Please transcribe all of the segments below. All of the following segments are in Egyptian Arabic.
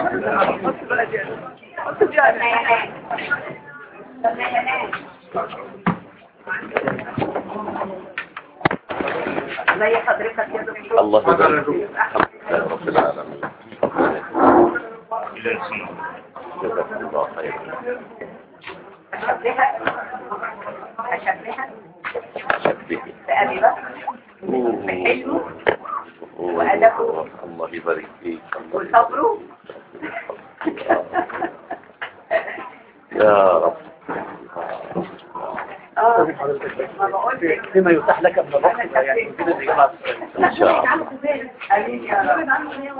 زي حضرتك يا دكتور الله يبارك فيك الحمد لله رب العالمين جزاك الله خيرا أشبهها أشبهها شبهي بأبي بكر بحلمه وأدبه الله يبارك فيك الله وصبره يا رب اه ما بقولش فيما يتاح لك من الوقت يعني يمكن الإجابة إن شاء الله أمين يا رب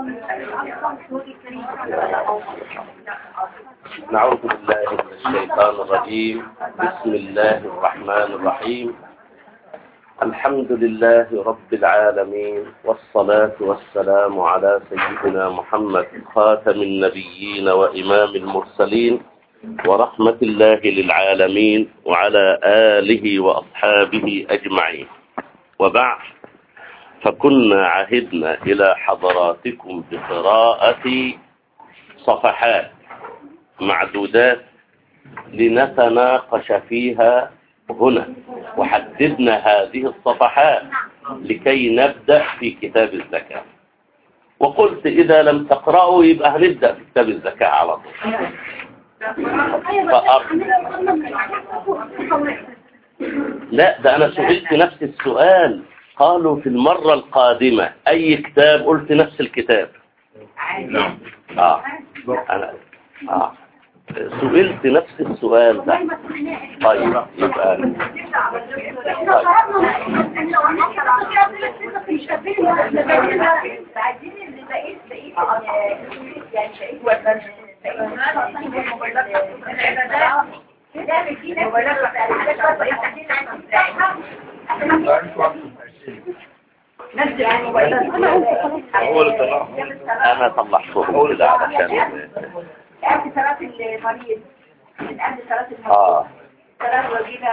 نعوذ بالله من الشيطان الرجيم بسم الله الرحمن الرحيم الحمد لله رب العالمين والصلاة والسلام على سيدنا محمد خاتم النبيين وإمام المرسلين ورحمة الله للعالمين وعلى آله وأصحابه أجمعين وبعد فكنا عهدنا إلى حضراتكم بقراءة صفحات معدودات لنتناقش فيها هنا وحددنا هذه الصفحات لكي نبدأ في كتاب الزكاة وقلت إذا لم تقرأوا يبقى هنبدأ في كتاب الزكاة على طول فأرجو لا ده أنا سئلت نفس السؤال قالوا في المرة القادمة أي كتاب قلت نفس الكتاب آه أنا آه سئلت نفس السؤال ده طيب يبقى عايزين اللي بقيت بقيت يعني بقيت أنا طلعتهم كده علشان قبل صلاة المريض من قبل صلاة المريض آه صلاة وجيبة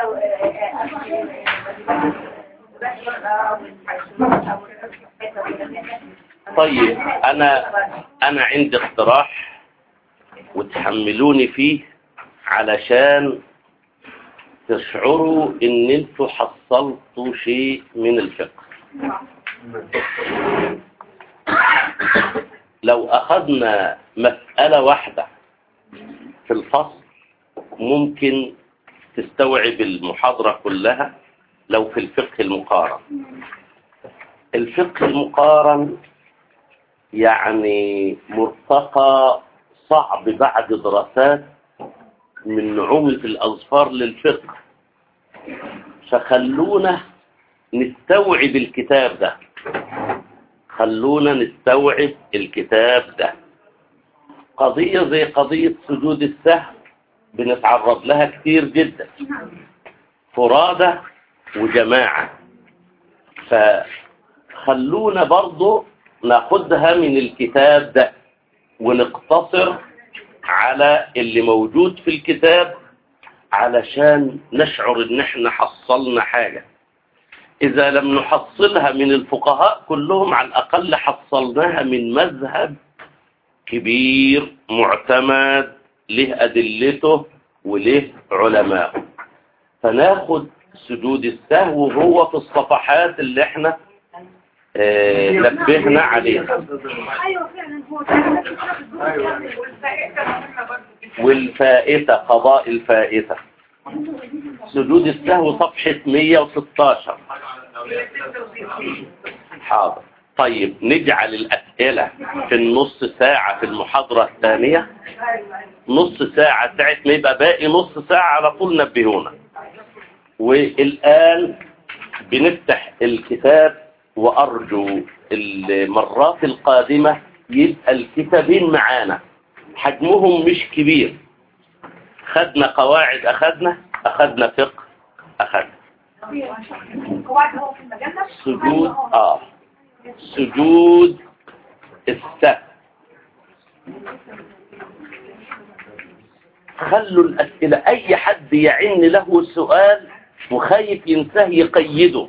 طيب أنا أنا عندي اقتراح وتحملوني فيه علشان تشعروا إن انتوا حصلتوا شيء من الفقه لو أخذنا مسألة واحدة في الفصل ممكن تستوعب المحاضرة كلها لو في الفقه المقارن الفقه المقارن يعني مرتقى صعب بعد دراسات من نعومة الأظفار للفقه فخلونا نستوعب الكتاب ده خلونا نستوعب الكتاب ده قضية زي قضية سجود السهو بنتعرض لها كتير جدا فرادة وجماعة فخلونا برضو ناخدها من الكتاب ده ونقتصر على اللي موجود في الكتاب علشان نشعر ان احنا حصلنا حاجة اذا لم نحصلها من الفقهاء كلهم على الاقل حصلناها من مذهب كبير معتمد له أدلته وله علماءه فناخد سجود السهو وهو في الصفحات اللي احنا اه نبهنا عليها ايوه فعلا هو والفائتة قضاء الفائتة سجود السهو صفحة 116 حاضر طيب نجعل الأسئلة في النص ساعة في المحاضرة الثانية نص ساعة ساعة ما يبقى باقي نص ساعة على طول نبهونا والآن بنفتح الكتاب وأرجو المرات القادمة يبقى الكتابين معانا حجمهم مش كبير خدنا قواعد أخدنا أخدنا فقه أخدنا سجود آه سجود السهو خلوا الأسئلة أي حد يعن له سؤال وخايف ينساه يقيده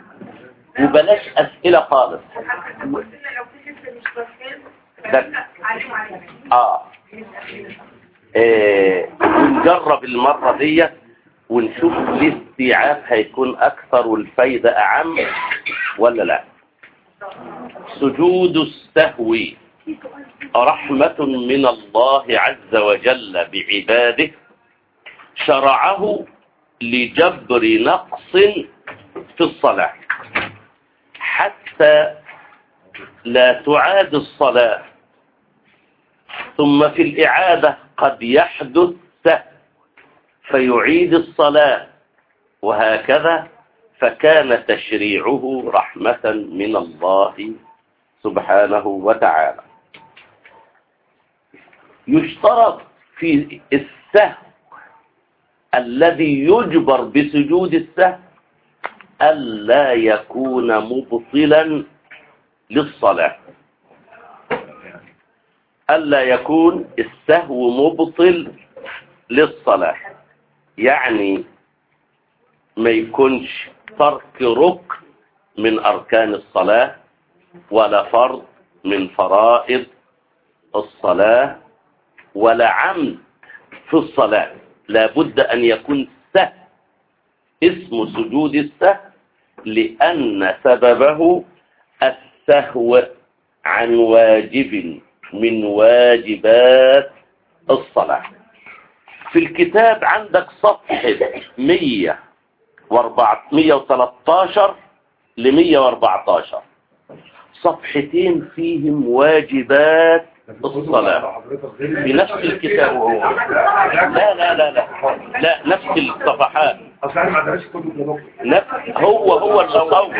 وبلاش أسئلة خالص ده اه آه، ونجرب المرة دي ونشوف الاستيعاب هيكون أكثر والفايدة أعم ولا لا سجود السهو رحمة من الله عز وجل بعباده شرعه لجبر نقص في الصلاة حتى لا تعاد الصلاة ثم في الإعادة قد يحدث سهو فيعيد الصلاة وهكذا فكان تشريعه رحمة من الله سبحانه وتعالى يشترط في السهو الذي يجبر بسجود السهو ألا يكون مبطلا للصلاة ألا يكون السهو مبطل للصلاة يعني ما يكونش ترك ركن من أركان الصلاة ولا فرض من فرائض الصلاة ولا عمد في الصلاة لابد أن يكون سهو اسم سجود السهو لأن سببه السهو عن واجب من واجبات الصلاة في الكتاب عندك صفحة 113 ل 114 صفحتين فيهم واجبات الصلاة في نفس الكتاب هو لا لا لا لا لا نفس الصفحات اصل انا ما درستش كتب يا دكتور نفس هو هو المصور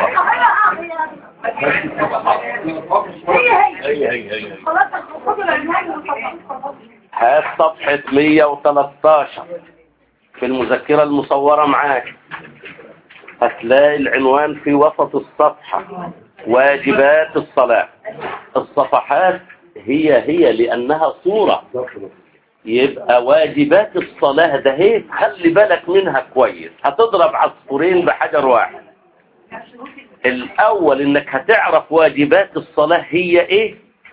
هي هي خلاص خدوا العنوان وخلاص هات صفحة 113 في المذكرة المصورة معاك هتلاقي العنوان في وسط الصفحة واجبات الصلاة الصفحات هي هي لأنها صورة يبقى واجبات الصلاة ده هي خلي بالك منها كويس هتضرب عصفورين بحجر واحد الأول إنك هتعرف واجبات الصلاة هي إيه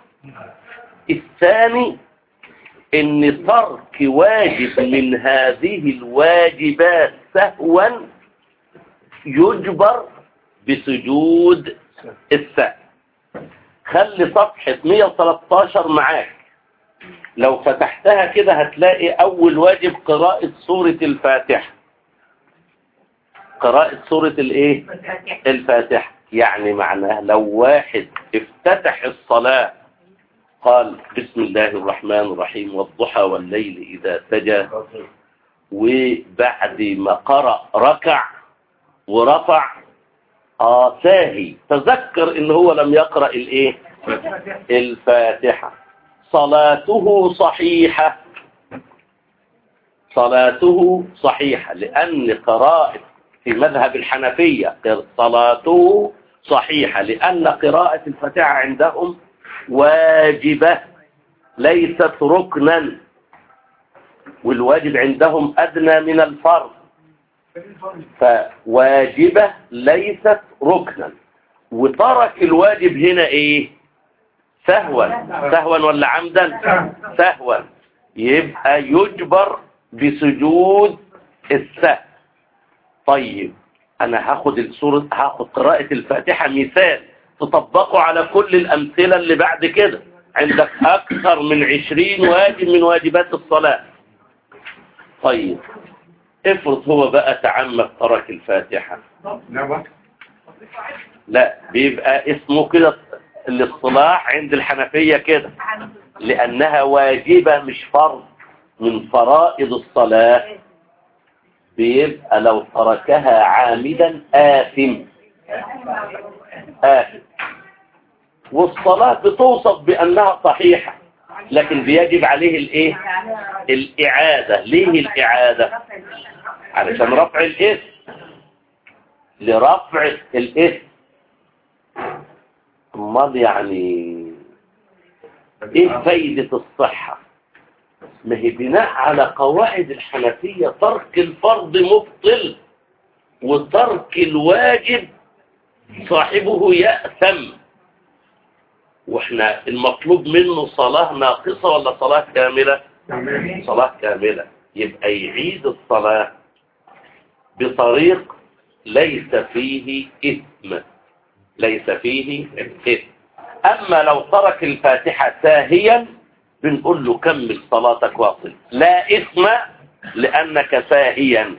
الثاني ان ترك واجب من هذه الواجبات سهوا يجبر بسجود السهو خلي صفحة 113 معاك لو فتحتها كده هتلاقي اول واجب قراءة سورة الفاتحة قراءة سورة الايه الفاتحة يعني معناه لو واحد افتتح الصلاة قال بسم الله الرحمن الرحيم والضحى والليل إذا سجى وبعد ما قرأ ركع ورفع آه ساهي تذكر إن هو لم يقرأ الإيه الفاتحة صلاته صحيحة صلاته صحيحة لأن قراءة في مذهب الحنفية صلاته صحيحة لأن قراءة الفاتحة عندهم واجبة ليست ركنا والواجب عندهم أدنى من الفرض فواجبة ليست ركنا وترك الواجب هنا ايه سهوا سهوا ولا عمدا سهوا يبقى يجبر بسجود السهو طيب انا هاخد السورة هاخد قراءة الفاتحة مثال تطبقه على كل الامثلة اللي بعد كده عندك اكثر من عشرين واجب من واجبات الصلاة طيب افرض هو بقى تعمد ترك الفاتحة نعم لا بيبقى اسمه كده الاصطلاح عند الحنفية كده لأنها واجبة مش فرض من فرائض الصلاة بيبقى لو تركها عامدا آثم آثم والصلاة بتوصف بأنها صحيحة لكن بيجب عليه الايه الإعادة ليه الإعادة علشان رفع الاسم لرفع الاسم امال يعني ايه فايدة الصحة ما هي بناء على قواعد الحنفية ترك الفرض مبطل وترك الواجب صاحبه يأثم واحنا المطلوب منه صلاة ناقصة ولا صلاة كاملة صلاة كاملة يبقى يعيد الصلاة بطريق ليس فيه إثم ليس فيه إثم أما لو ترك الفاتحة ساهيا بنقول له كمل صلاتك واصل لا إثم لأنك ساهيا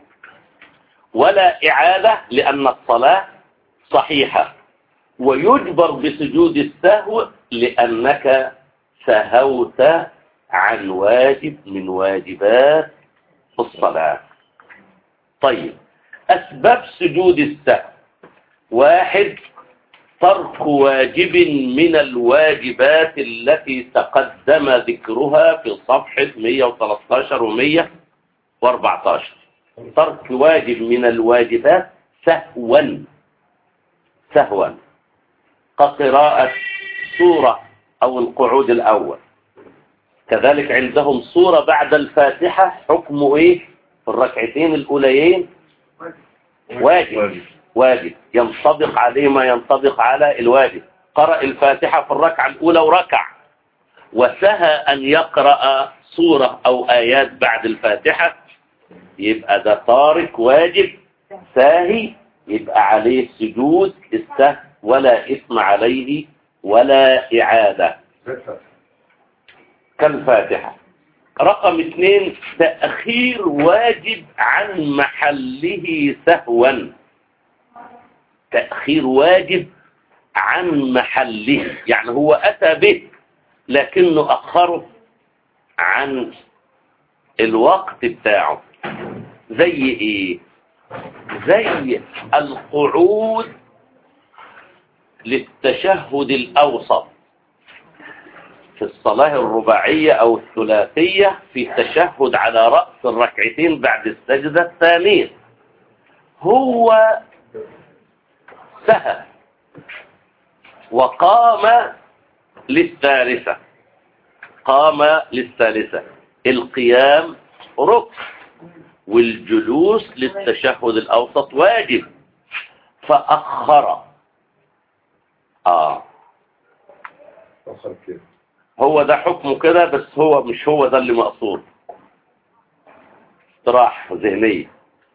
ولا إعادة لأن الصلاة صحيحة ويجبر بسجود السهو لأنك سهوت عن واجب من واجبات الصلاة طيب أسباب سجود السهو واحد ترك واجب من الواجبات التي تقدم ذكرها في صفحة 113 و 114 ترك واجب من الواجبات سهوا سهوا كقراءة سورة أو القعود الأول كذلك عندهم سورة بعد الفاتحة حكمه إيه في الركعتين الأوليين واجب واجب ينطبق عليه ما ينطبق على الواجب قرأ الفاتحة في الركعة الأولى وركع وسهى أن يقرأ سورة أو آيات بعد الفاتحة يبقى ده تارك واجب ساهي يبقى عليه سجود السهو ولا إثم عليه ولا إعادة كالفاتحة رقم اثنين تأخير واجب عن محله سهوا تأخير واجب عن محله يعني هو أتى به لكنه أخره عن الوقت بتاعه زي ايه زي القعود للتشهد الأوسط في الصلاة الرباعية أو الثلاثية في التشهد على رأس الركعتين بعد السجدة الثانية هو سهى وقام للثالثة قام للثالثة القيام ركن والجلوس للتشهد الأوسط واجب فأخر آه أخر كده هو ده حكمه كده بس هو مش هو ده اللي مقصود استراح ذهنية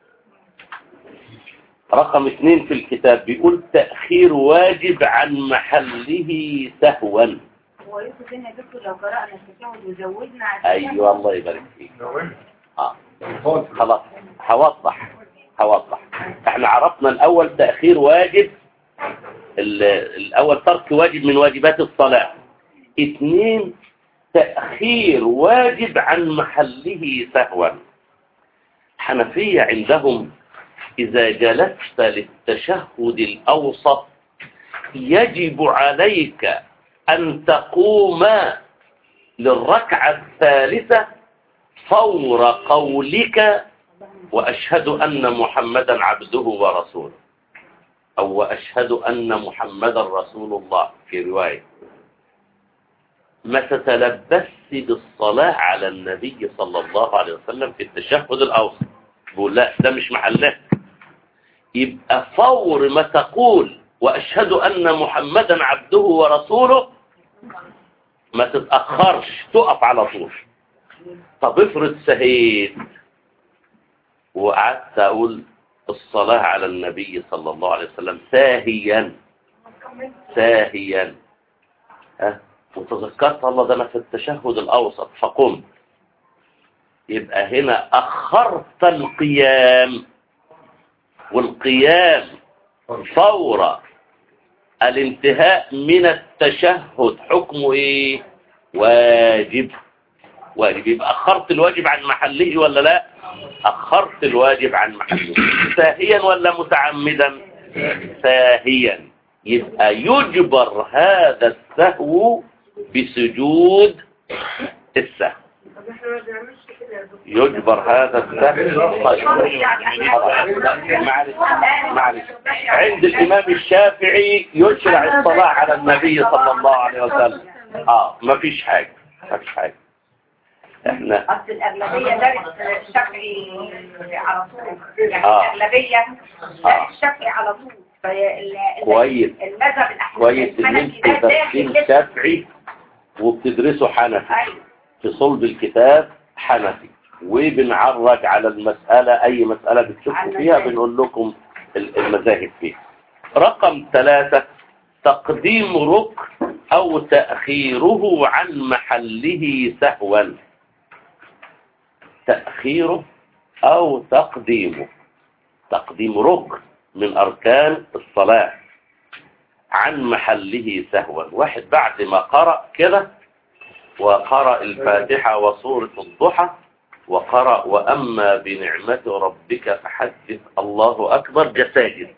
رقم اثنين في الكتاب بيقول تأخير واجب عن محله سهوا هو يوسف هنا دكتور لو قرأنا التشهد وزودنا على ايوه الله يبارك فيك نوم اه خالص خلاص هوضح هوضح احنا عرفنا الاول تأخير واجب ال- الاول ترك واجب من واجبات الصلاة اثنين تأخير واجب عن محله سهوا حنفية عندهم إذا جلست للتشهد الأوسط يجب عليك أن تقوم للركعة الثالثة فور قولك وأشهد أن محمدا عبده ورسوله أو وأشهد أن محمدا رسول الله في رواية ما تتلبس بالصلاة على النبي صلى الله عليه وسلم في التشهد الأوسط بقول لا ده مش محله يبقى فور ما تقول وأشهد أن محمدا عبده ورسوله ما تتأخرش تقف على طول طب افرض سهيت وقعدت أقول الصلاة على النبي صلى الله عليه وسلم ساهيا ساهيا ها وتذكرت الله ده أنا في التشهد الأوسط فقمت يبقى هنا أخرت القيام والقيام فور الانتهاء من التشهد حكمه ايه واجب واجب يبقى أخرت الواجب عن محله ولا لا أخرت الواجب عن محله ساهيا ولا متعمدا ساهيا يبقى يجبر هذا السهو بسجود السهو يجبر هذا السهو طيب معلش معلش عند الإمام الشافعي يشرع الصلاة على النبي صلى الله عليه وسلم اه ما فيش حاجة ما فيش حاجة احنا أصل الأغلبية درس الشافعي على طول يعني آه. الأغلبية آه. درس الشافعي على طول فال- ال- كويس. المذهب الأحنفي كويس ان الحنفي انت ده داخل تفسير لسه. شافعي وبتدرسوا حنفي أيوة. في صلب الكتاب حنفي وبنعرج على المسألة أي مسألة بتشوفوا على فيها المذاهب. بنقول لكم ال- المذاهب فيها رقم ثلاثة تقديم ركن أو تأخيره عن محله سهوا تأخيره أو تقديمه تقديم ركن من أركان الصلاة عن محله سهوا واحد بعد ما قرأ كده وقرأ الفاتحة وسورة الضحى وقرأ وأما بنعمة ربك فحدث الله أكبر جساجد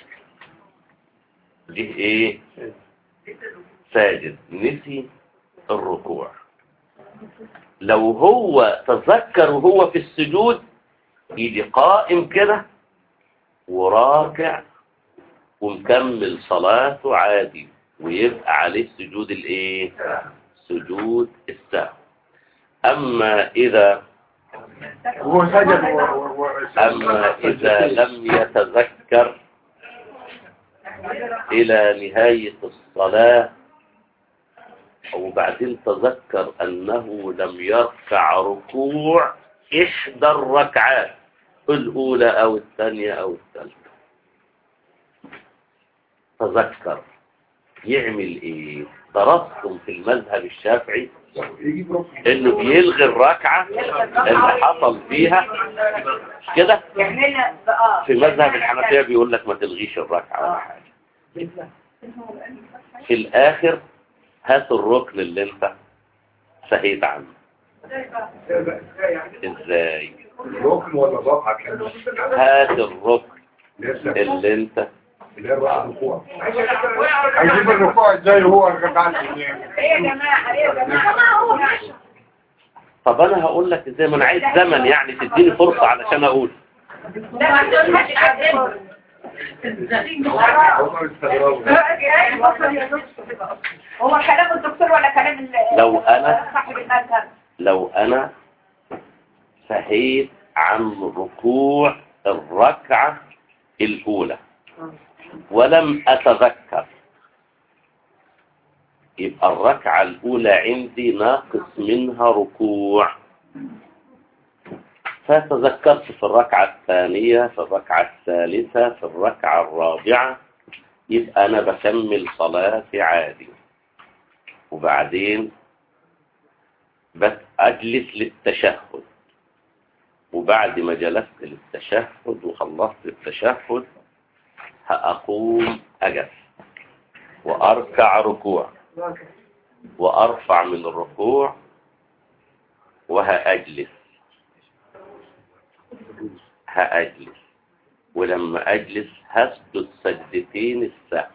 جه إيه ساجد نسي الركوع لو هو تذكر وهو في السجود يجي قائم كده وراكع ومكمل صلاته عادي ويبقى عليه سجود الايه سجود السهو اما اذا هو سجد و- و- و- اما اذا لم يتذكر الى نهاية الصلاة وبعدين تذكر انه لم يركع ركوع احدى الركعات الاولى او الثانية او الثالثة تذكر يعمل ايه درستم في المذهب الشافعي يجيب ركن انه بيلغي الركعة اللي حصل فيها مش كده يعملها اه في مذهب الحنفية بيقول لك ما تلغيش الركعة ولا حاجة في الاخر هات الركن اللي انت سهيت عنه ازاي ركن ولا ركعة كاملة هات الركن لسه اللي انت اللي هي الركعة الركوع هيجيب الركوع ازاي هو الركعة الثانية ايه يا جماعة ايه يا جماعة طب انا هقول لك ازاي ما انا عايز زمن يعني تديني فرصة علشان اقول ده ما تقولش عدل هم استغربوا هو كلام الدكتور ولا كلام ال- لو أنا- صاحب المذهب لو انا سهيت عن ركوع الركعة الاولى ولم اتذكر يبقى الركعة الاولى عندي ناقص منها ركوع فتذكرت في الركعة الثانية في الركعة الثالثة في الركعة الرابعة يبقى أنا بكمل صلاتي عادي وبعدين بس أجلس للتشهد وبعد ما جلست للتشهد وخلصت التشهد هأقوم أجلس وأركع ركوع وأرفع من الركوع وهأجلس هأجلس ولما أجلس هسجد سجدتين السهو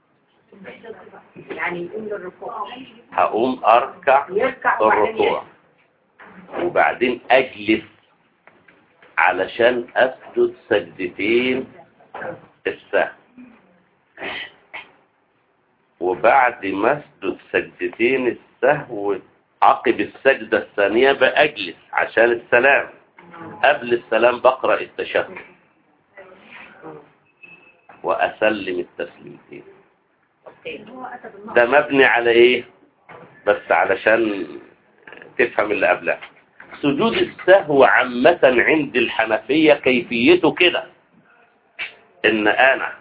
يعني يقوم للركوع هقوم أركع يركع وبعدين الركوع وبعدين أجلس علشان أسجد سجدتين السهو وبعد ما أسجد سجدتين السهو عقب السجدة الثانية بأجلس عشان السلام قبل السلام بقرأ التشهد وأسلم التسليمتين ده مبني على ايه بس علشان تفهم اللي قبلها سجود السهو عامة عند الحنفية كيفيته كده ان انا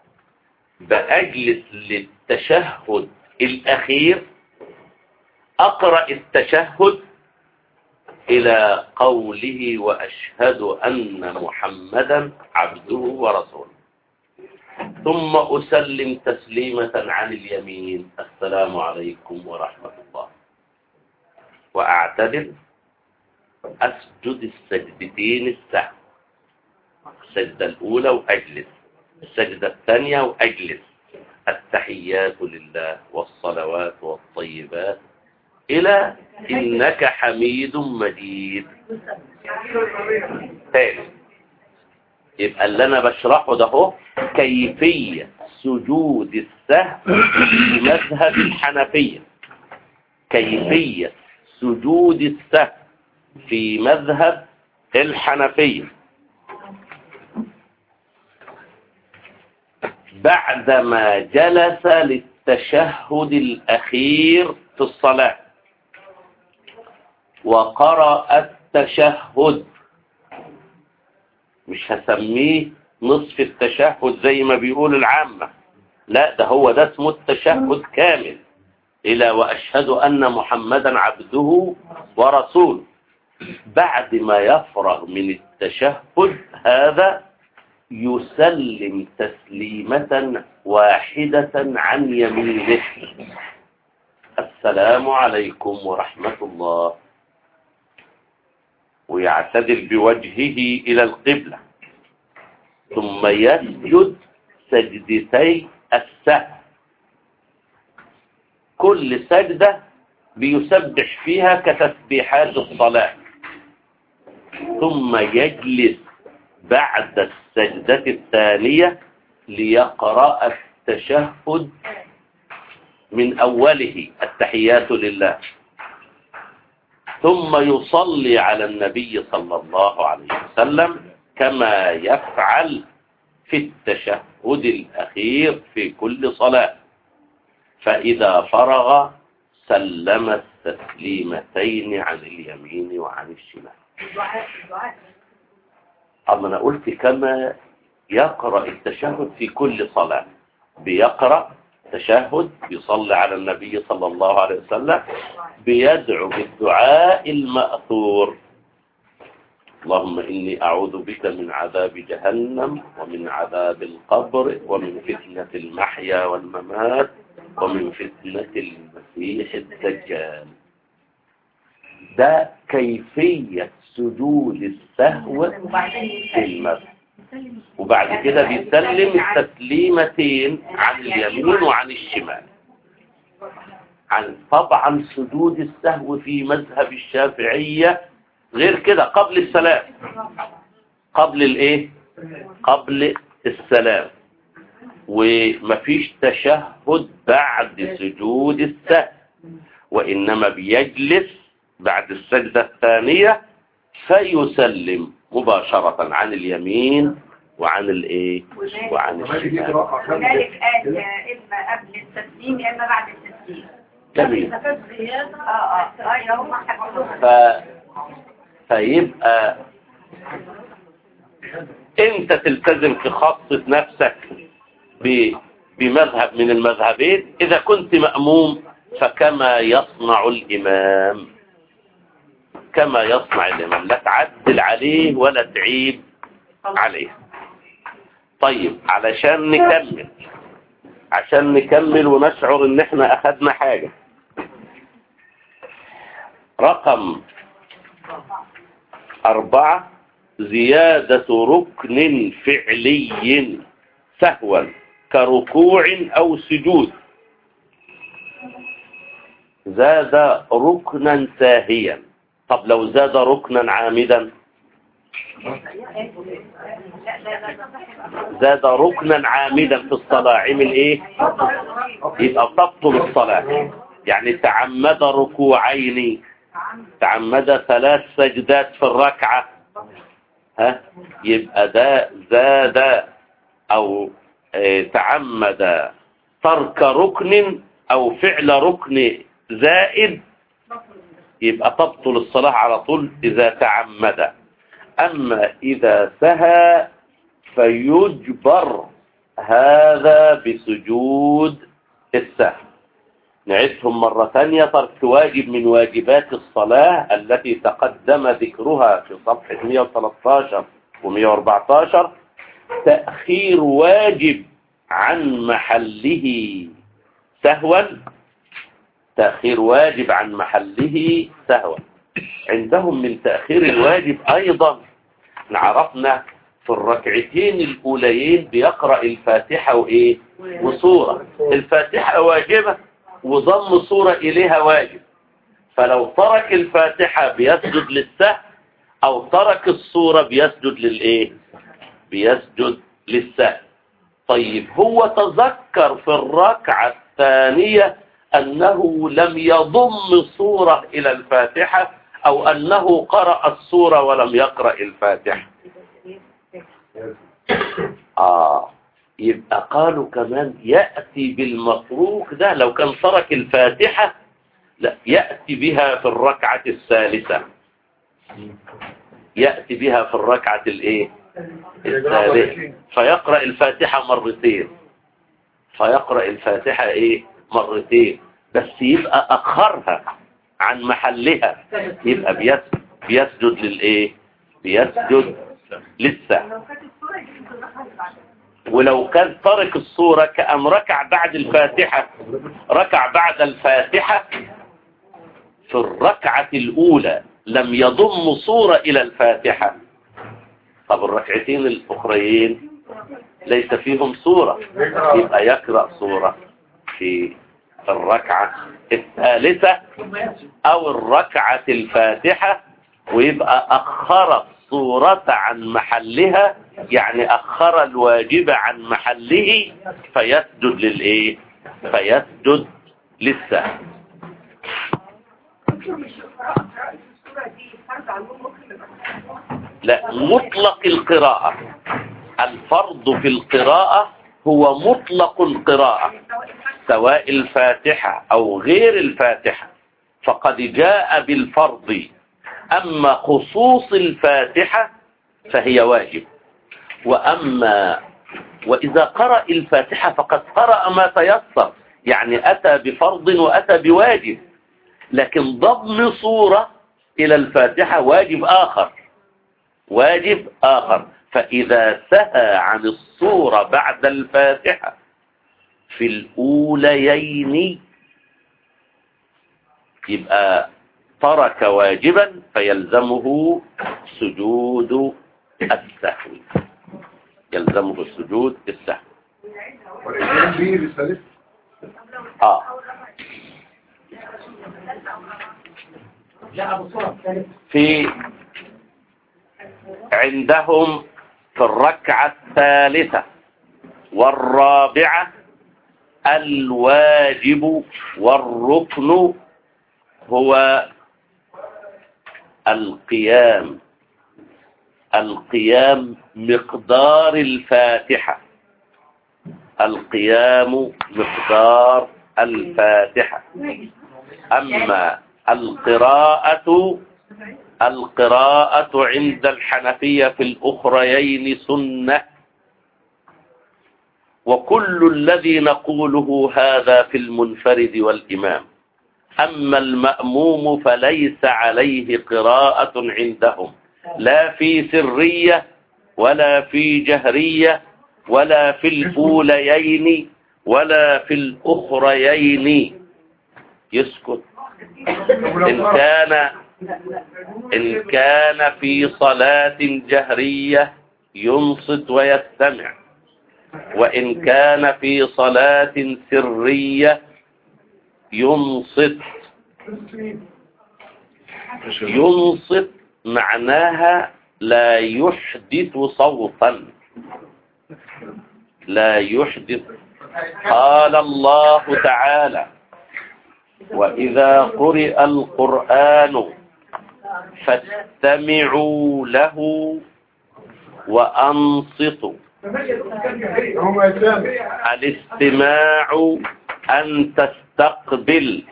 بأجلس للتشهد الاخير اقرأ التشهد الى قوله واشهد ان محمدا عبده ورسوله ثم أسلم تسليمة عن اليمين السلام عليكم ورحمة الله وأعتدل أسجد السجدتين السهو السجدة الأولى وأجلس السجدة الثانية وأجلس التحيات لله والصلوات والطيبات إلى إنك حميد مجيد تاني يبقى اللي انا بشرحه ده هو كيفية سجود السهو في مذهب الحنفية كيفية سجود السهو في مذهب الحنفية بعدما جلس للتشهد الأخير في الصلاة وقرأ التشهد مش هسميه نصف التشهد زي ما بيقول العامة لا ده هو ده اسمه التشهد كامل إلى وأشهد أن محمدا عبده ورسوله بعد ما يفرغ من التشهد هذا يسلم تسليمة واحدة عن يمينه السلام عليكم ورحمة الله ويعتدل بوجهه إلى القبلة ثم يسجد سجدتي السهو كل سجدة بيسبح فيها كتسبيحات الصلاة ثم يجلس بعد السجدة الثانية ليقرأ التشهد من أوله التحيات لله ثم يصلي على النبي صلى الله عليه وسلم كما يفعل في التشهد الأخير في كل صلاة فإذا فرغ سلم التسليمتين عن اليمين وعن الشمال أما أنا قلت كما يقرأ التشهد في كل صلاة بيقرأ تشهد بيصلي على النبي صلى الله عليه وسلم بيدعو بالدعاء المأثور اللهم إني أعوذ بك من عذاب جهنم ومن عذاب القبر ومن فتنة المحيا والممات ومن فتنة المسيح الدجال ده كيفية سجود السهو في المسجد وبعد كده بيسلم التسليمتين عن اليمين وعن الشمال عن طبعا سجود السهو في مذهب الشافعية غير كده قبل السلام قبل الايه قبل السلام ومفيش تشهد بعد سجود السهو وإنما بيجلس بعد السجدة الثانية فيسلم مباشرة عن اليمين وعن الايه وعن الشمال وذلك قال إما قبل التسليم يا إما بعد التسليم جميل اه اه اه يا هم ف... فيبقى انت تلتزم في خاصة نفسك ب... بمذهب من المذهبين اذا كنت مأموم فكما يصنع الامام كما يصنع الامام لا تعدل عليه ولا تعيب عليه طيب علشان نكمل عشان نكمل ونشعر ان احنا اخدنا حاجة رقم أربعة زيادة ركن فعلي سهوا كركوع أو سجود زاد ركنا ساهيا طب لو زاد ركنا عامدا زاد ركنا عامدا في الصلاة عمل ايه يبقى تبطل الصلاة يعني تعمد ركوعين تعمد ثلاث سجدات في الركعة ها يبقى ده زاد او اه تعمد ترك ركن او فعل ركن زائد يبقى تبطل الصلاة على طول اذا تعمد اما اذا سهى فيجبر هذا بسجود السهو نعدهم مرة ثانية ترك واجب من واجبات الصلاة التي تقدم ذكرها في صفحة 113 و114 تأخير واجب عن محله سهوا تأخير واجب عن محله سهوا عندهم من تأخير الواجب أيضا عرفنا في الركعتين الأوليين بيقرأ الفاتحة وإيه وصورة الفاتحة واجبة وضم صورة إليها واجب فلو ترك الفاتحة بيسجد للسهو أو ترك الصورة بيسجد للإيه بيسجد للسهو طيب هو تذكر في الركعة الثانية أنه لم يضم صورة إلى الفاتحة أو أنه قرأ الصورة ولم يقرأ الفاتحة آه يبقى قالوا كمان يأتي بالمفروق ده لو كان ترك الفاتحة لا يأتي بها في الركعة الثالثة يأتي بها في الركعة الايه الثالثة فيقرأ الفاتحة مرتين فيقرأ الفاتحة ايه مرتين بس يبقى أخرها عن محلها يبقى بيسجد, بيسجد للايه بيسجد للسهو لو كانت الصورة دي في الرقم اللي بعدها ولو كان ترك الصورة كأن ركع بعد الفاتحة ركع بعد الفاتحة في الركعة الأولى لم يضم صورة إلى الفاتحة طب الركعتين الأخريين ليس فيهم صورة يبقى يقرأ صورة في الركعة الثالثة أو الركعة الفاتحة ويبقى أخر الصورة عن محلها يعني أخر الواجب عن محله فيسجد للإيه فيسجد للسهو ممكن مش قراءة قراءة الصورة دي فرض على النوم ممكن يبقى لا مطلق القراءة الفرض في القراءة هو مطلق القراءة سواء الفاتحة أو غير الفاتحة فقد جاء بالفرض أما خصوص الفاتحة فهي واجب وأما وإذا قرأ الفاتحة فقد قرأ ما تيسر يعني أتى بفرض وأتى بواجب لكن ضم صورة إلى الفاتحة واجب آخر واجب آخر فإذا سهى عن الصورة بعد الفاتحة في الأوليين يبقى ترك واجبا فيلزمه سجود السهو يلزمه السجود السهو والإمام دي رسالة آه جاء بالصورة الثالثة في عندهم في الركعة الثالثة والرابعة الواجب والركن هو القيام القيام مقدار الفاتحة القيام مقدار الفاتحة أما القراءة القراءة عند الحنفية في الأخريين سنة وكل الذي نقوله هذا في المنفرد والإمام أما المأموم فليس عليه قراءة عندهم لا في سرية ولا في جهرية ولا في الأوليين ولا في الأخريين يسكت إن كان إن كان في صلاة جهرية ينصت ويستمع وإن كان في صلاة سرية ينصت ينصت معناها لا يحدث صوتا لا يحدث قال الله تعالى وإذا قرئ القرآن فاستمعوا له وأنصتوا هم أيتام الاستماع أن تستقبل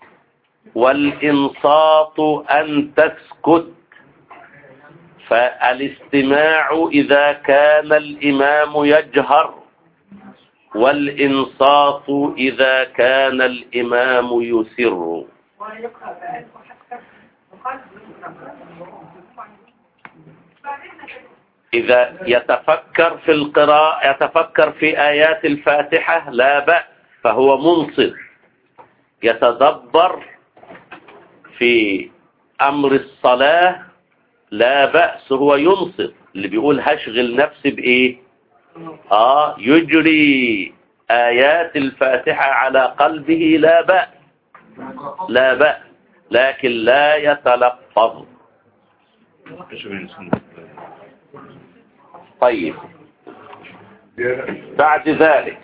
والإنصات أن تسكت فالاستماع إذا كان الإمام يجهر والإنصات إذا كان الإمام يسر ويقرأ بقلب وحتى وقلب إذا يتفكر في القراءة يتفكر في آيات الفاتحة لا بأس فهو منصت يتدبر في أمر الصلاة لا بأس هو ينصت اللي بيقول هشغل نفسي بإيه آه يجري آيات الفاتحة على قلبه لا بأس لا بأس لكن لا يتلفظ طيب بعد ذلك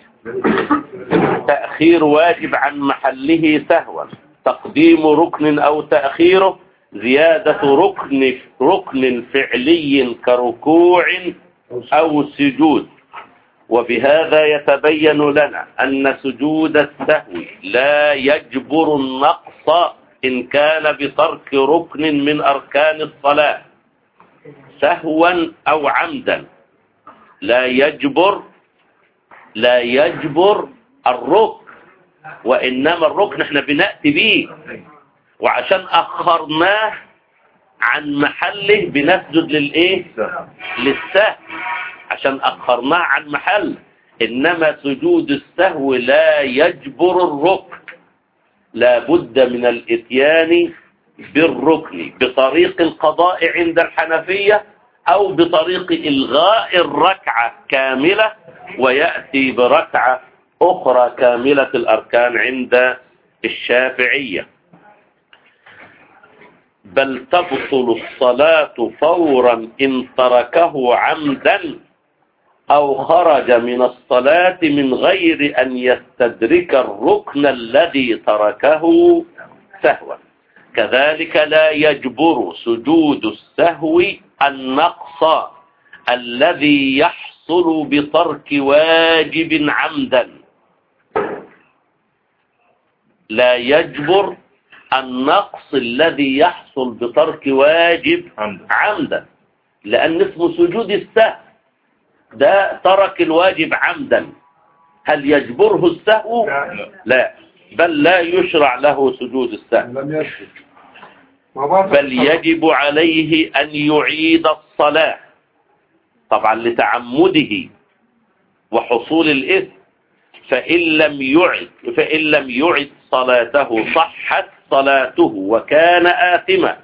تأخير واجب عن محله سهوا تقديم ركن أو تأخيره زيادة ركن ركن فعلي كركوع أو سجود وبهذا يتبين لنا أن سجود السهو لا يجبر النقص إن كان بترك ركن من أركان الصلاة سهوا أو عمدا لا يجبر لا يجبر الركن وإنما الركن احنا بنأتي به وعشان أخرناه عن محله بنسجد للإيه للسهو عشان أخرناه عن محل إنما سجود السهو لا يجبر الركن لا بد من الاتيان بالركن بطريق القضاء عند الحنفية أو بطريق إلغاء الركعة كاملة ويأتي بركعة أخرى كاملة الأركان عند الشافعية بل تبطل الصلاة فورا إن تركه عمدا أو خرج من الصلاة من غير أن يستدرك الركن الذي تركه سهوا كذلك لا يجبر سجود السهو النقص الذي يحصل بترك واجب عمدا لا يجبر النقص الذي يحصل بترك واجب عمدا. عمدا لأن اسمه سجود السهو ده ترك الواجب عمدا هل يجبره السهو لا. لا بل لا يشرع له سجود السهو لم يسجد ما بعد بل يجب عليه أن يعيد الصلاة طبعا لتعمده وحصول الإثم فإن لم يعد فإن لم يعد صلاته صحت صلاته وكان آثما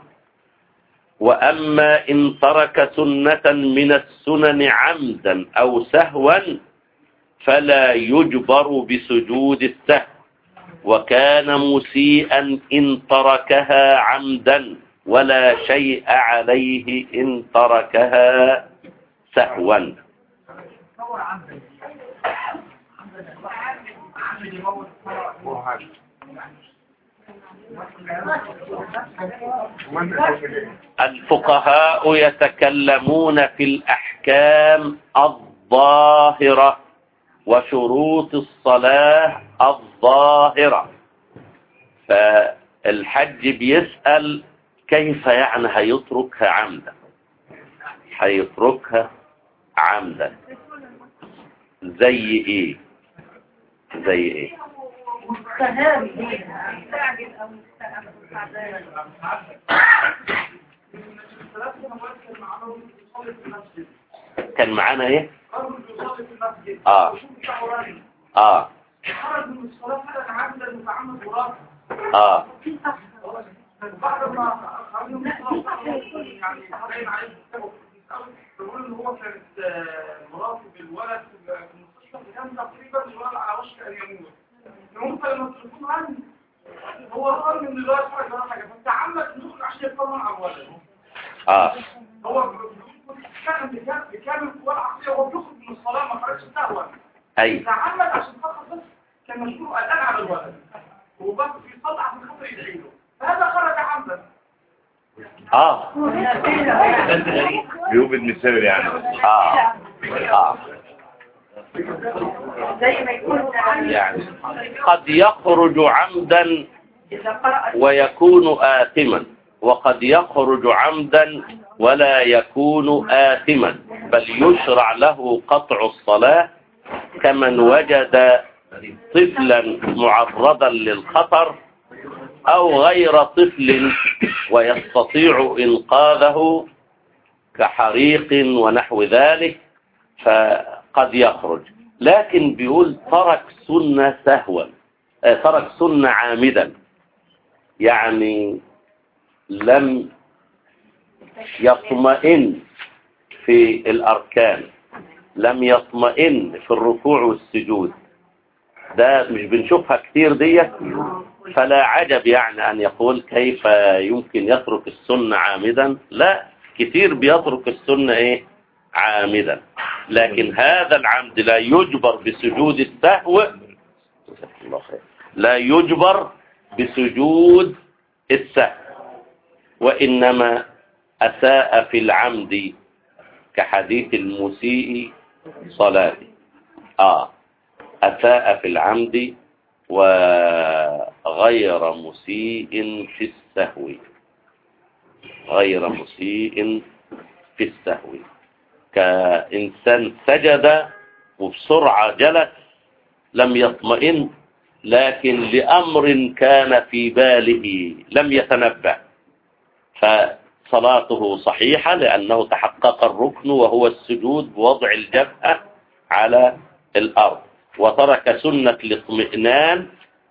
وأما إن ترك سنة من السنن عمدا أو سهوا فلا يجبر بسجود السهو وكان مسيئا إن تركها عمدا ولا شيء عليه إن تركها سهوا ومن أجل الفقهاء يتكلمون في الأحكام الظاهرة وشروط الصلاة الظاهرة فالحج بيسأل كيف يعني هيتركها عمدا هيتركها عمدا زي ايه زي ايه مستهاب مستعجل او مستعجل كان معانا ايه اه اه اه بعد ما خرجوا من الصلاة يعني باين عليه بيقول ان هو كانت آه، مراته بالولد في المستشفى كان تقريبا الولد على وشك ان يموت يموت لما التليفون عني هو رغم ان الولد حاجه ولا حاجه فتعمد يدخل عشان يطمن على الولد اه هو كان بكامل بكامل قواه العقليه وهو بيخرج من الصلاه ما خرجش سهوا اي تعمد عشان خاطر بس كان مشغول قلقان على الولد وبس بيصلي عشان خاطر يدعي له فهذا خرج عمدا اه بيوجد مثال يعني اه اه زي ما يكون يعني قد يخرج عمدا إذا قرأ ويكون آثما وقد يخرج عمدا ولا يكون آثما بل يشرع له قطع الصلاة كمن وجد طفلا معرضا للخطر أو غير طفل ويستطيع إنقاذه كحريق ونحو ذلك فقد يخرج لكن بيقول ترك سنة سهوا آه، ترك سنة عامدا يعني لم يطمئن في الأركان لم يطمئن في الركوع والسجود ده مش بنشوفها كتير ديت فلا عجب يعني أن يقول كيف يمكن يترك السنة عامدا لا كتير بيترك السنة إيه عامدا لكن هذا العمد لا يجبر بسجود السهو جزاك الله خير. لا يجبر بسجود السهو وإنما أساء في العمد كحديث المسيء صلاته آه أساء في العمد وغير مسيء في السهو غير مسيء في السهو كإنسان سجد وبسرعة جلس لم يطمئن لكن لأمر كان في باله لم يتنبه فصلاته صحيحة لأنه تحقق الركن وهو السجود بوضع الجبهة على الأرض وترك سنة الاطمئنان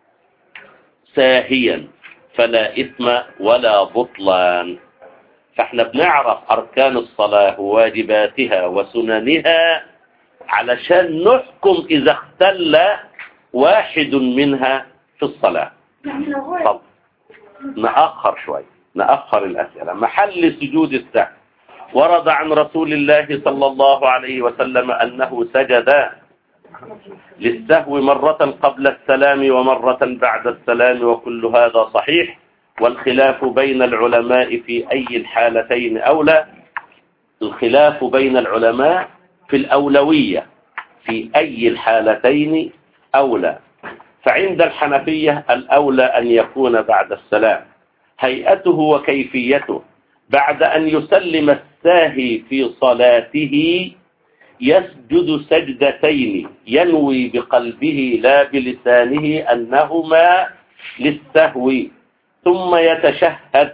ساهيا فلا إثم ولا بطلان فاحنا بنعرف أركان الصلاة وواجباتها وسننها علشان نحكم إذا اختل واحد منها في الصلاة طب نأخر شوي نأخر الأسئلة محل سجود السهو ورد عن رسول الله صلى الله عليه وسلم أنه سجد للسهو مرة قبل السلام ومرة بعد السلام وكل هذا صحيح والخلاف بين العلماء في أي الحالتين أولى الخلاف بين العلماء في الأولوية في أي الحالتين أولى فعند الحنفية الأولى أن يكون بعد السلام هيئته وكيفيته بعد أن يسلم الساهي في صلاته يسجد سجدتين ينوي بقلبه لا بلسانه أنهما للسهو ثم يتشهد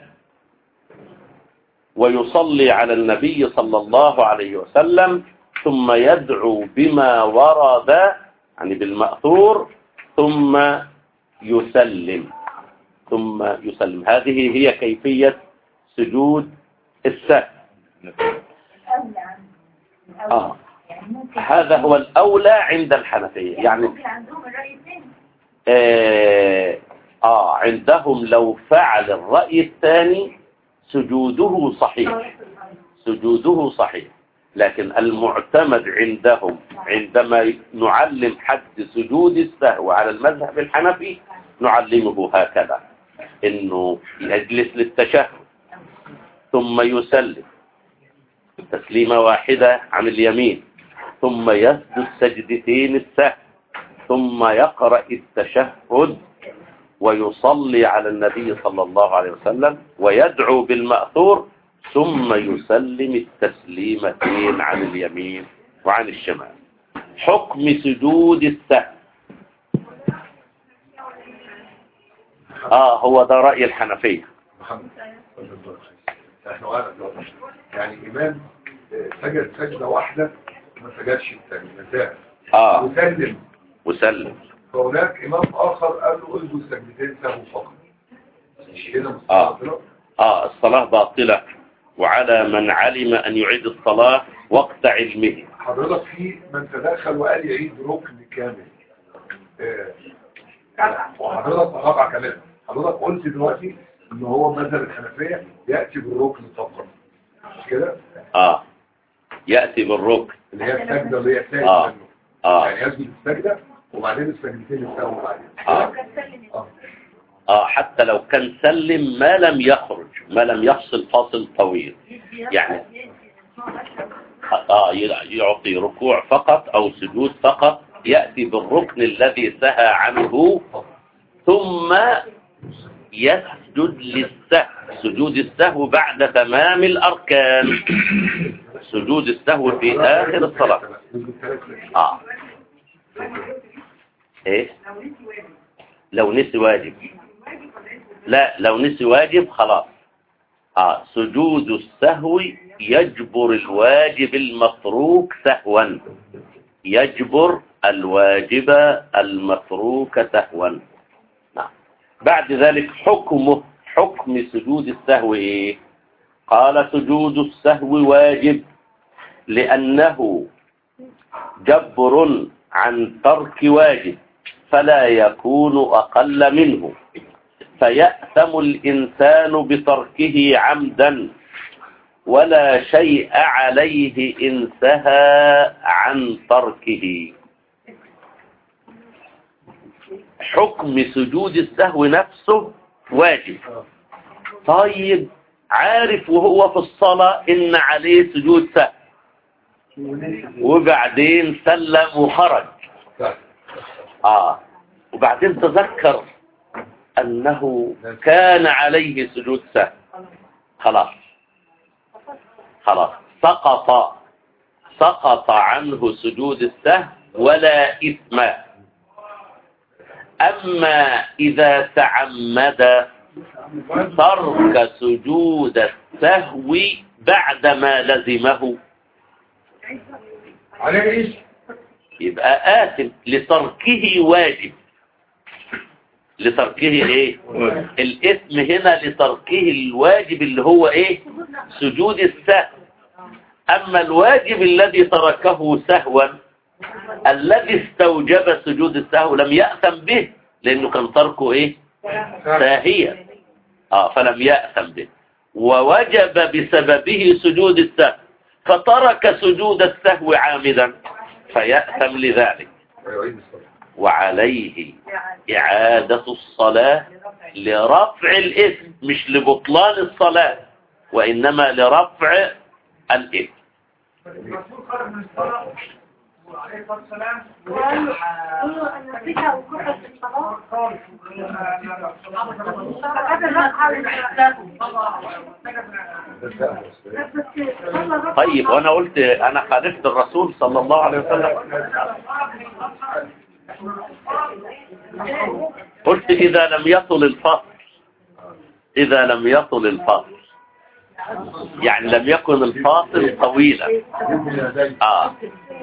ويصلي على النبي صلى الله عليه وسلم ثم يدعو بما ورد يعني بالمأثور ثم يسلم ثم يسلم هذه هي كيفية سجود السهو آه. هذا هو الأولى عند الحنفية يعني عندهم الرأي الثاني آه, آه عندهم لو فعل الرأي الثاني سجوده صحيح سجوده صحيح لكن المعتمد عندهم عندما نعلم حد سجود السهو على المذهب الحنفي نعلمه هكذا انه يجلس للتشهد ثم يسلم تسليمة واحدة عن اليمين ثم يسجد سجدتين السهو ثم يقرأ التشهد ويصلي على النبي صلى الله عليه وسلم ويدعو بالمأثور ثم يسلم التسليمتين عن اليمين وعن الشمال حكم سجود السهو آه هو ده رأي الحنفية محمد احنا قاعد دلوقتي. يعني امام آه، سجد سجدة واحدة ما سجدش الثاني مساء آه وسلم وسلم فهناك امام اخر قال له اسجد سجدتين سهو فقط مش كده آه. مستقبلة؟ آه الصلاة باطلة وعلى من علم أن يعيد الصلاة وقت علمه حضرتك في من تدخل وقال يعيد ركن كامل آه، وحضرتك مقاطع كلام حضرتك قلت دلوقتي ان هو مذهب الحنفية يأتي بالركن فقط مش كده آه يأتي بالركن اللي هي السجدة اللي هي الثانية آه. منه. آه يعني يسجد السجدة وبعدين السجدتين يستووا بعدين آه آه. آه حتى لو كان سلم ما لم يخرج ما لم يفصل فاصل طويل يعني آه يعطي ركوع فقط أو سجود فقط يأتي بالركن الذي سهى عنه ثم يسجد للسهو سجود السهو بعد تمام الأركان سجود السهو في آخر الصلاة آه إيه لو نسي واجب لا لو نسي واجب خلاص آه سجود السهو يجبر الواجب المتروك سهوا يجبر الواجب المتروك سهوا نعم بعد ذلك حكمه حكم سجود السهو ايه قال سجود السهو واجب لأنه جبر عن ترك واجب فلا يكون أقل منه فيأثم الإنسان بتركه عمدا ولا شيء عليه إن سهى عن تركه حكم سجود السهو نفسه واجب طيب عارف وهو في الصلاة إن عليه سجود سهو وبعدين سلم وخرج آه وبعدين تذكر أنه كان عليه سجود سهو خلاص خلاص سقط سقط عنه سجود السهو ولا إثم أما إذا تعمد ترك سجود السهو بعدما لزمه عليه ايش يبقى آثم لتركه واجب لتركه ايه الاسم هنا لتركه الواجب اللي هو ايه سجود السهو اما الواجب الذي تركه سهوا الذي استوجب سجود السهو لم يأثم به لانه كان تركه ايه ساهيا اه فلم يأثم به ووجب بسببه سجود السهو فترك سجود السهو عامدا فيأثم لذلك ويعيد الصلاة وعليه إعادة الصلاة لرفع الإثم مش لبطلان الصلاة وإنما لرفع الإثم الرسول خرج من الصلاة وعليه الصلاة والسلام قولوا أن فيها وكفة في الصلاة خالص فقد الرقعة للإحسان ده السهل بس. طيب وأنا قلت أنا خالفت الرسول صلى الله عليه وسلم قلت إذا لم يطل الفصل إذا لم يطل الفصل يعني لم يكن الفاصل طويلا يمكن يدين آه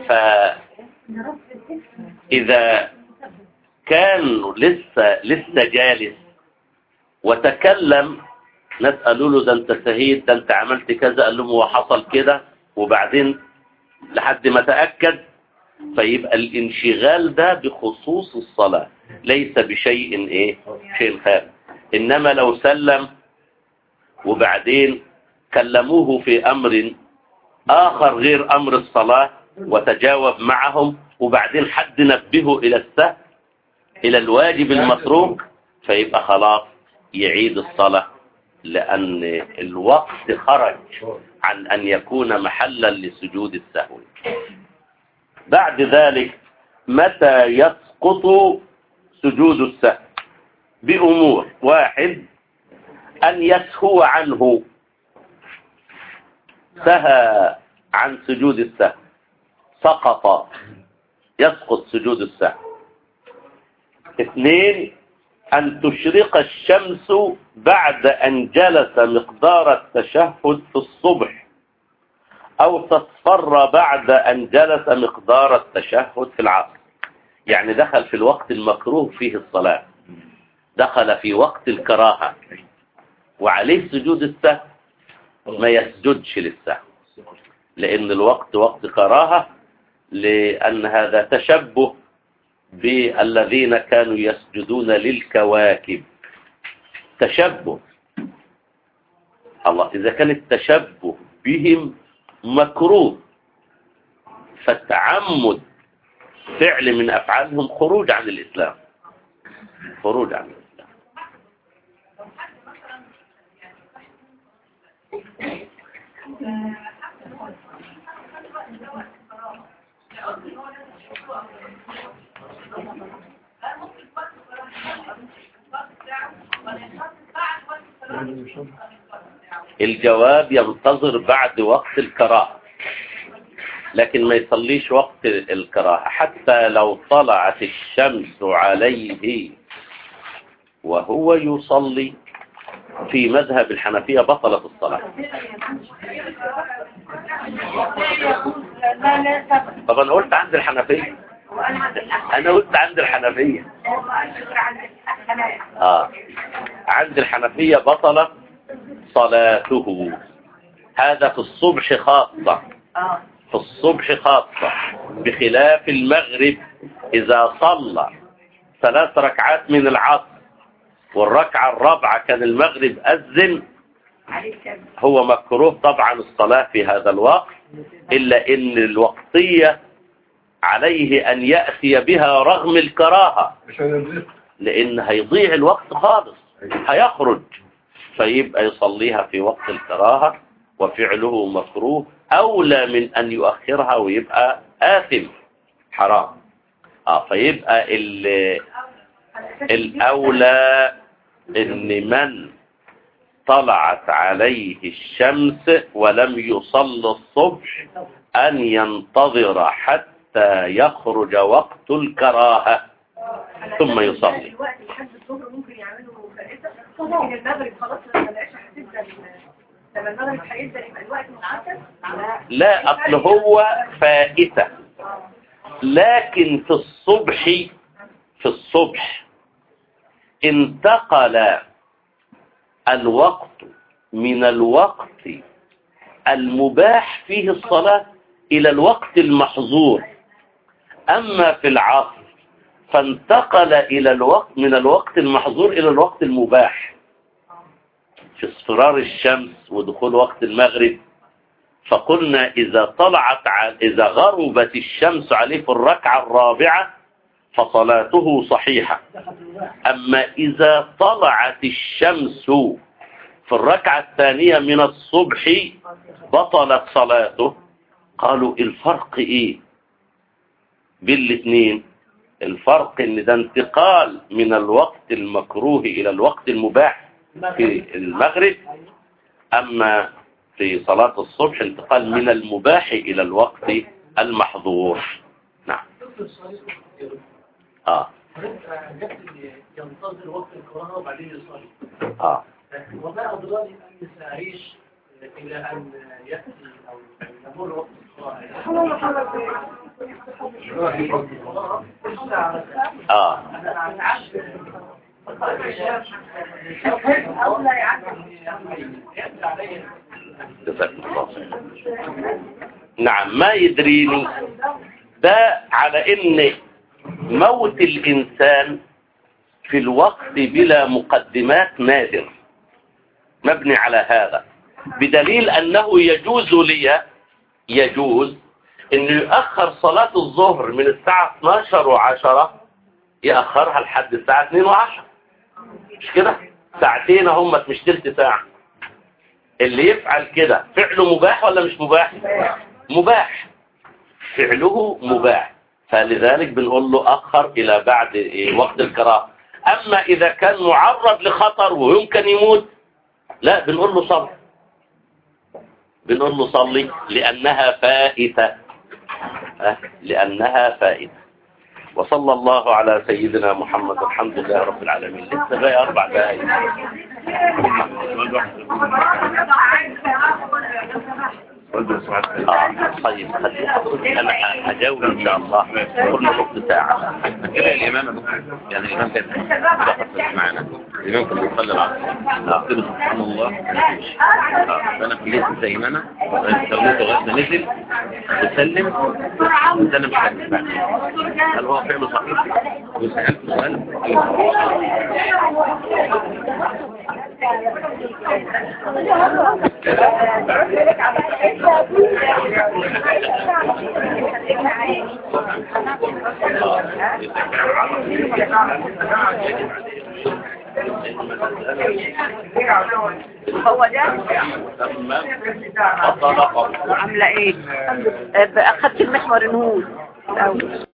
فإذا كان لسه لسه جالس وتكلم ناس قالوا له ده انت سهيد ده انت عملت كذا قال لهم هو حصل كده وبعدين لحد ما تأكد فيبقى الانشغال ده بخصوص الصلاة ليس بشيء ايه شيء خارج انما لو سلم وبعدين كلموه في امر آخر غير أمر الصلاة وتجاوب معهم وبعدين حد نبهه إلى السهل إلى الواجب المتروك فيبقى خلاص يعيد الصلاة لأن الوقت خرج عن أن يكون محلا لسجود السهو بعد ذلك متى يسقط سجود السهو بأمور واحد أن يسهو عنه سهى عن سجود السهو سقط يسقط سجود السهو اثنين أن تشرق الشمس بعد أن جلس مقدار التشهد في الصبح أو تصفر بعد أن جلس مقدار التشهد في العصر يعني دخل في الوقت المكروه فيه الصلاة دخل في وقت الكراهة وعليه سجود السهو ما يسجدش للسهو لأن الوقت وقت كراهة لأن هذا تشبه بالذين كانوا يسجدون للكواكب تشبه الله إذا كان التشبه بهم مكروه فالتعمد فعل من أفعالهم خروج عن الإسلام خروج عن الإسلام الجواب ينتظر بعد وقت الكراهة لكن ما يصليش وقت الكراهة حتى لو طلعت الشمس عليه وهو يصلي في مذهب الحنفية بطلت الصلاة لا لا سبب طب أنا قلت عند الحنفية وأنا عند الأحسن أنا قلت عند الحنفية عند الأحسن آه. عند الحنفية بطلت صلاته هذا في الصبح خاصة اه في الصبح خاصة بخلاف المغرب إذا صلى ثلاث ركعات من العصر والركعة الرابعة كان المغرب أذن عليك كم هو مكروه طبعا الصلاة في هذا الوقت إلا إن الوقتية عليه أن يأتي بها رغم الكراهة مش هينزل لأن هيضيع الوقت خالص هيخرج فيبقى يصليها في وقت الكراهة وفعله مكروه أولى من أن يؤخرها ويبقى آثم حرام اه فيبقى ال- الأولى إن من طلعت عليه الشمس ولم يصل الصبح أن ينتظر حتى يخرج وقت الكراهة ثم يصلي الوقت لحد الظهر ممكن يعملوا فائدة من المغرب خلاص لما العشاء هتبدأ لما المغرب هيبدأ يبقى الوقت محدد لا أصل هو فائتة لكن في الصبح في الصبح انتقل الوقت من الوقت المباح فيه الصلاة إلى الوقت المحظور أما في العصر فانتقل إلى الوقت من الوقت المحظور إلى الوقت المباح في اصفرار الشمس ودخول وقت المغرب فقلنا إذا طلعت ع- إذا غربت الشمس عليه في الركعة الرابعة فصلاته صحيحة أما إذا طلعت الشمس في الركعة الثانية من الصبح بطلت صلاته قالوا الفرق إيه بين الاثنين الفرق ان ده انتقال من الوقت المكروه الى الوقت المباح في المغرب اما في صلاة الصبح انتقال من المباح الى الوقت المحظور نعم اه ينتظر وقت الكراهه وبعدين يصلي اه وما أضراري أن سأعيش إلى أن يأتي أو يمر وقت الصلاة اه جزاك الله خير. نعم ما يدريني ده على ان موت الانسان في الوقت بلا مقدمات نادر مبني على هذا بدليل انه يجوز لي يجوز انه يؤخر صلاة الظهر من الساعة 12 و10 يأخرها لحد الساعة 2 و10 مش كده ساعتين هم مش تلت ساعة اللي يفعل كده فعله مباح ولا مش مباح مباح فعله مباح فلذلك بنقول له أخر إلى بعد إيه؟ وقت الكراهه أما إذا كان معرض لخطر ويمكن يموت لا بنقول له صلي بنقول له صلي لأنها فائتة أه؟ لأنها فائتة وصلى الله على سيدنا محمد الحمد لله رب العالمين لسه باقي أربع دقايق آه طيب خلي حضرتك أنا هجاوب إن شاء الله كل نص ساعة كده الإمام يا دكتور. يعني الإمام كان كده حصل معانا الإمام كان بيصلي العصر قلت له سبحان الله ما فيش آه، فأنا خليت زي ما أنا خليته لغاية ما نزل وسلم وسلم مش عارف بعد هل هو فعله صحيح؟ وسألت سؤال هو ده ثم بطل قبل عامله ايه اخدت المحور النهوض